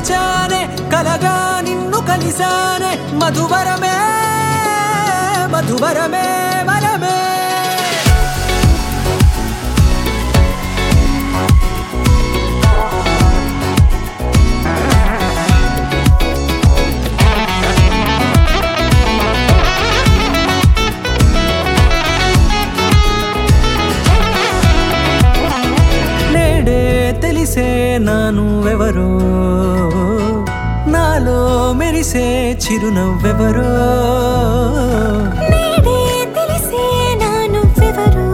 తెరిచానే కలగా నిన్ను కలిసానే మధువరమే మధువరమే వరమే నేడే తెలిసే నా నువ్వెవరో నాలో మెరిసే చిరునవ్వెవరో నేడే తెలిసే నా నువ్వెవరో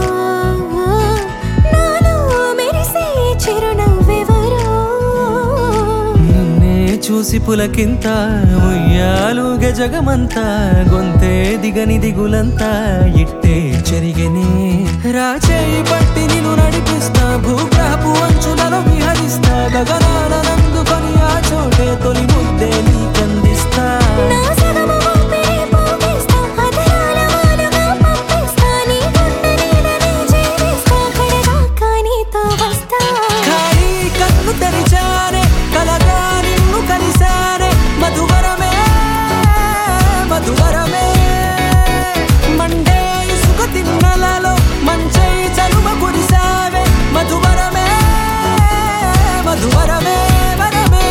నాలో మెరిసే చిరునవ్వెవరో నిన్నే చూసి పులకింత ఉయ్యాలుగ జగమంతా గొంతే దిగని దిగులంతా ఇట్టే చెరిగెనే రాచేయి పట్టి నిన్ను నడిపిస్తా భూగ్రహపు అంచులలో విహరిస్తా గగనాల నందుకొని ఆ చోటే తొలి ముద్దే నీకందిస్తా నా సగము ఊపిరి పోగేస్తా అధరాల వానగా పంపిస్తా నీ గుండె నీడనే చేరేస్తా కడదాకా నీతో వస్తా ఖాళీ కన్ను తెరిచానే కలగా నిన్ను కలిసానే మధువరమే మధువరమే మండే ఇసుక తిన్నలలో మంచై చలువ కురిసావే మధువరమే మధువరమే వరమే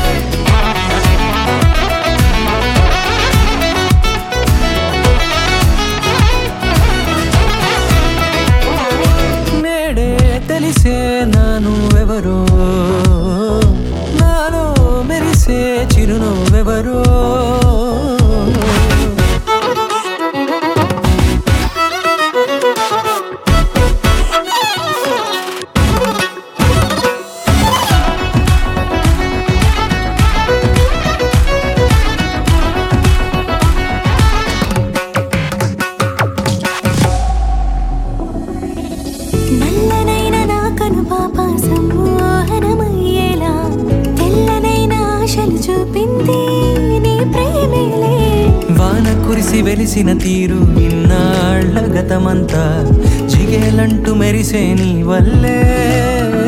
నేడే తెలిసే నాను ఎవరో నాలో మెరిసే చిరునవ్వెవరో నల్లనైన నా కను పాప సమ్మోహనమయ్యేలా తెల్లనైన ఆశలు చూపింది నీ ప్రేమేలే వాన కురిసి వెలిసిన తీరు ఇన్నాళ్ల గతమంతా జిగేలంటూ మెరిసే నీ వల్లే